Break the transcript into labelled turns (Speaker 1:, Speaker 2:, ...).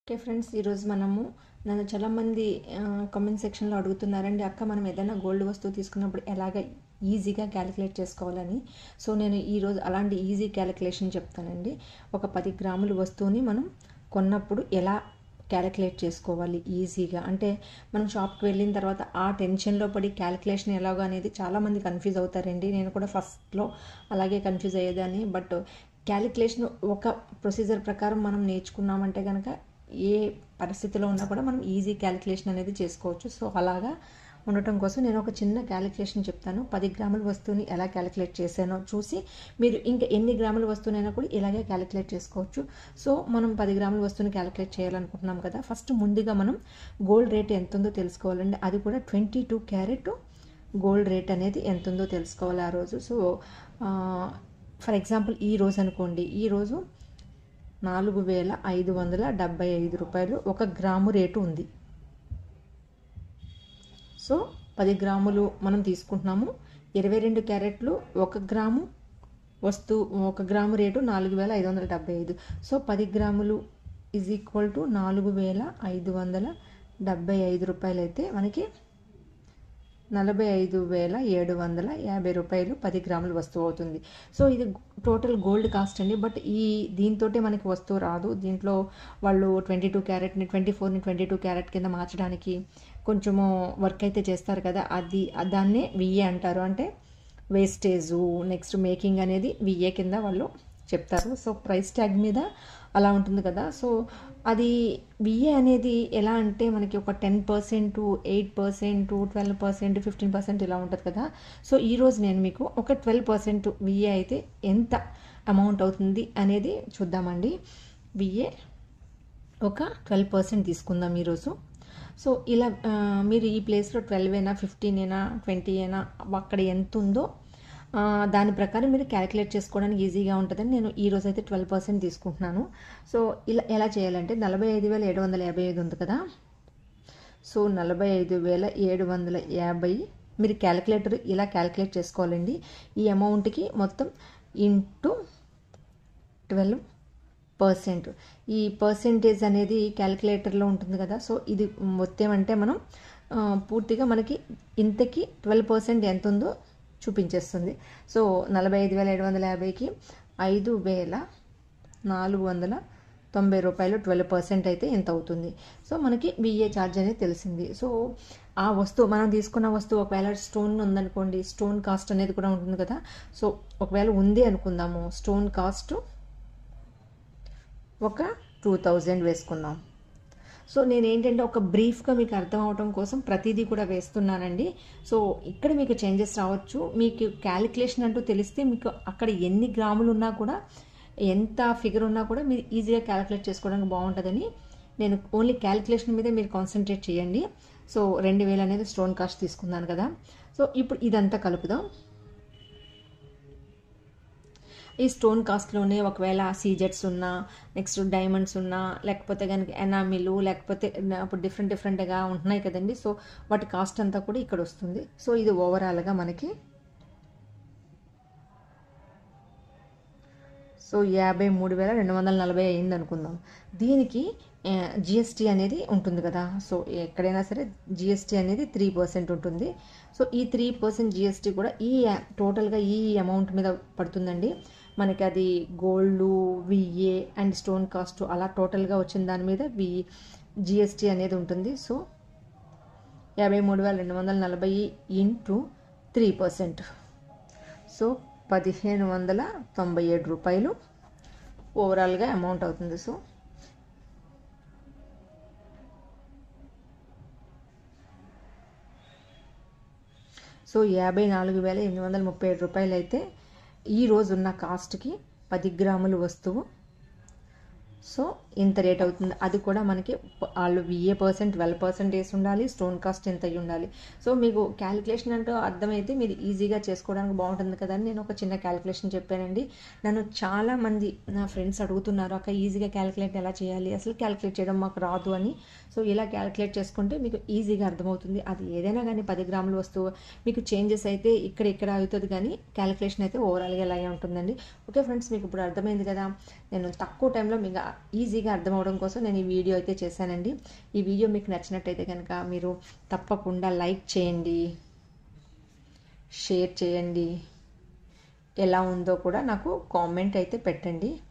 Speaker 1: okay friends ఈరోజు మనము నన్ను చాలామంది కామెంట్ సెక్షన్లో అడుగుతున్నారండి అక్క మనం ఏదైనా గోల్డ్ వస్తువు తీసుకున్నప్పుడు ఎలాగ ఈజీగా క్యాలిక్యులేట్ చేసుకోవాలని సో నేను ఈరోజు అలాంటి ఈజీ క్యాలిక్యులేషన్ చెప్తానండి ఒక పది గ్రాముల వస్తువుని మనం కొన్నప్పుడు ఎలా క్యాలిక్యులేట్ చేసుకోవాలి ఈజీగా అంటే మనం షాప్కి వెళ్ళిన తర్వాత ఆ టెన్షన్లో పడి క్యాలిక్యులేషన్ ఎలాగో అనేది చాలామంది కన్ఫ్యూజ్ అవుతారండి నేను కూడా ఫస్ట్లో అలాగే కన్ఫ్యూజ్ అయ్యేదాన్ని బట్ క్యాలిక్యులేషన్ ఒక ప్రొసీజర్ ప్రకారం మనం నేర్చుకున్నామంటే కనుక ఏ పరిస్థితిలో ఉన్నా కూడా మనం ఈజీ క్యాలిక్యులేషన్ అనేది చేసుకోవచ్చు సో అలాగా ఉండటం కోసం నేను ఒక చిన్న క్యాలిక్యులేషన్ చెప్తాను పది గ్రాముల వస్తువుని ఎలా క్యాలిక్యులేట్ చేశానో చూసి మీరు ఇంకా ఎన్ని గ్రాముల వస్తువునైనా కూడా ఇలాగే క్యాలిక్యులేట్ చేసుకోవచ్చు సో మనం పది గ్రాముల వస్తువుని క్యాలిక్యులేట్ చేయాలనుకుంటున్నాం కదా ఫస్ట్ ముందుగా మనం గోల్డ్ రేట్ ఎంత ఉందో తెలుసుకోవాలండి అది కూడా twenty two carat gold rate అనేది ఎంత ఉందో తెలుసుకోవాలి ఆ రోజు సో ఫర్ ఎగ్జాంపుల్ ఈ రోజు అనుకోండి ఈరోజు నాలుగు వేల ఐదు వందల డెబ్బై ఐదు రూపాయలు ఒక గ్రాము రేటు ఉంది సో పది గ్రాములు మనం తీసుకుంటున్నాము ఇరవై రెండు క్యారెట్లు ఒక గ్రాము వస్తువు ఒక గ్రాము రేటు నాలుగు వేల ఐదు వందల డెబ్బై ఐదు సో పది గ్రాములు ఈజ్ ఈక్వల్ టు నాలుగు వేల ఐదు వందల డెబ్బై ఐదు రూపాయలు అయితే మనకి నలభై ఐదు వేల ఏడు వందల యాభై రూపాయలు పది గ్రాముల వస్తువు అవుతుంది సో ఇది టోటల్ గోల్డ్ కాస్ట్ అండి బట్ ఈ దీంతోటే మనకి వస్తువు రాదు దీంట్లో వాళ్ళు ట్వంటీ టూ క్యారెట్ని ట్వంటీ ఫోర్ని ట్వంటీ టూ క్యారెట్ కింద మార్చడానికి కొంచెము వర్క్ అయితే చేస్తారు కదా అది దాన్నే విఏ అంటారు అంటే వేస్టేజు నెక్స్ట్ మేకింగ్ అనేది విఏ కింద వాళ్ళు చెప్తారు సో ప్రైస్ ట్యాగ్ మీద అలా ఉంటుంది కదా సో అది విఏ అనేది ఎలా అంటే మనకి ఒక ten percent eight percent twelve percent fifteen percent ఇలా ఉంటుంది కదా సో ఈరోజు నేను మీకు ఒక ట్వెల్వ్ పర్సెంట్ విఏ అయితే ఎంత అమౌంట్ అవుతుంది అనేది చూద్దామండి విఏ ఒక ట్వెల్వ్ పర్సెంట్ తీసుకుందాం ఈరోజు సో ఇలా మీరు ఈ ప్లేస్లో ట్వెల్వ్ అయినా ఫిఫ్టీన్ అయినా ట్వంటీ అయినా అక్కడ ఎంత ఉందో దాని ప్రకారం మీరు క్యాలిక్యులేట్ చేసుకోవడానికి ఈజీగా ఉంటుందని నేను ఈ రోజు అయితే ట్వెల్వ్ పర్సెంట్ తీసుకుంటున్నాను సో ఇలా ఎలా చేయాలంటే నలభై ఐదు వేల ఏడు వందల యాభై ఐదు ఉంది కదా సో నలభై ఐదు వేల ఏడు వందల యాభై మీరు క్యాలిక్యులేటర్ ఇలా క్యాలిక్యులేట్ చేసుకోవాలండి ఈ అమౌంట్కి మొత్తం ఇంటూ ట్వెల్వ్ పర్సెంట్ ఈ పర్సెంటేజ్ అనేది క్యాలిక్యులేటర్లో ఉంటుంది కదా సో ఇది మొత్తం అంటే మనం పూర్తిగా మనకి ఇంతకి ట్వెల్వ్ పర్సెంట్ ఎంత ఉందో చూపించేస్తుంది సో నలభై ఐదు వేల ఏడు వందల యాభైకి ఐదు వేల నాలుగు వందల తొంభై రూపాయలు ట్వెల్వ్ పర్సెంట్ అయితే ఎంత అవుతుంది సో మనకి విఏ ఛార్జ్ అనేది తెలిసింది సో ఆ వస్తువు మనం తీసుకున్న వస్తువు ఒకవేళ స్టోన్ ఉందనుకోండి స్టోన్ కాస్ట్ అనేది కూడా ఉంటుంది కదా సో ఒకవేళ ఉంది అనుకుందాము స్టోన్ కాస్ట్ ఒక టూ థౌజండ్ వేసుకుందాం సో నేను ఏంటంటే ఒక బ్రీఫ్గా మీకు అర్థం అవడం కోసం ప్రతిదీ కూడా వేస్తున్నానండి సో ఇక్కడ మీకు చేంజెస్ రావచ్చు మీకు క్యాలిక్యులేషన్ అంటూ తెలిస్తే మీకు అక్కడ ఎన్ని గ్రాములు ఉన్నా కూడా ఎంత ఫిగర్ ఉన్నా కూడా మీరు ఈజీగా క్యాలిక్యులేట్ చేసుకోవడానికి బాగుంటుందని నేను ఓన్లీ క్యాలిక్యులేషన్ మీదే మీరు కాన్సన్ట్రేట్ చేయండి సో రెండు వేలు అనేది స్టోన్ కాస్ట్ తీసుకున్నాను కదా సో ఇప్పుడు ఇదంతా కలుపుదాం ఈ స్టోన్ కాస్ట్లోనే ఒకవేళ సీజెట్స్ ఉన్నా నెక్స్ట్ డైమండ్స్ ఉన్నా లేకపోతే కనుక ఎనామిలు లేకపోతే ఇప్పుడు డిఫరెంట్ డిఫరెంట్గా ఉంటున్నాయి కదండి సో వాటి కాస్ట్ అంతా కూడా ఇక్కడ వస్తుంది సో ఇది ఓవరాల్గా మనకి సో యాభై మూడు వేల రెండు వందల నలభై అయింది అనుకుందాం దీనికి జిఎస్టీ అనేది ఉంటుంది కదా సో ఎక్కడైనా సరే జిఎస్టీ అనేది త్రీ పర్సెంట్ ఉంటుంది సో ఈ త్రీ పర్సెంట్ జిఎస్టీ కూడా ఈ టోటల్గా ఈ అమౌంట్ మీద పడుతుందండి మనకి అది gold VA and stone cost అలా టోటల్గా వచ్చిన దాని మీద వి జిఎస్టీ అనేది ఉంటుంది సో యాభై మూడు వేల రెండు వందల నలభై ఇంటూ త్రీ పర్సెంట్ సో పదిహేను వందల తొంభై ఏడు రూపాయలు ఓవరాల్గా అమౌంట్ అవుతుంది సో సో యాభై నాలుగు వేల ఎనిమిది వందల ముప్పై ఏడు రూపాయలు అయితే ఈ రోజు ఉన్న కాస్ట్కి పది గ్రాముల వస్తువు సో ఇంత రేట్ అవుతుంది అది కూడా మనకి వాళ్ళు విఏ పర్సెంట్ ట్వెల్వ్ పర్సెంట్ వేసి ఉండాలి స్టోన్ కాస్ట్ ఎంత అయ్యి ఉండాలి సో మీకు క్యాలిక్యులేషన్ అంటూ అర్థమైతే మీరు ఈజీగా చేసుకోవడానికి బాగుంటుంది కదా అని నేను ఒక చిన్న క్యాలిక్యులేషన్ చెప్పానండి నన్ను చాలామంది నా ఫ్రెండ్స్ అడుగుతున్నారు అక్క ఈజీగా క్యాలిక్యులేట్ ఎలా చేయాలి అసలు క్యాలిక్యులేట్ చేయడం మాకు రాదు అని సో ఇలా క్యాలిక్యులేట్ చేసుకుంటే మీకు ఈజీగా అర్థమవుతుంది అది ఏదైనా కానీ పది గ్రాముల వస్తువు మీకు చేంజెస్ అయితే ఇక్కడ ఇక్కడ అవుతుంది కానీ క్యాలిక్యులేషన్ అయితే ఓవరాల్గా ఇలాగే ఉంటుందండి ఓకే ఫ్రెండ్స్ మీకు ఇప్పుడు అర్థమైంది కదా నేను తక్కువ టైంలో మీకు ఈజీ ఈజీగా అర్థం అవడం కోసం నేను ఈ వీడియో అయితే చేశానండి ఈ వీడియో మీకు నచ్చినట్టయితే కనుక మీరు తప్పకుండా లైక్ చేయండి షేర్ చేయండి ఎలా ఉందో కూడా నాకు కామెంట్ అయితే పెట్టండి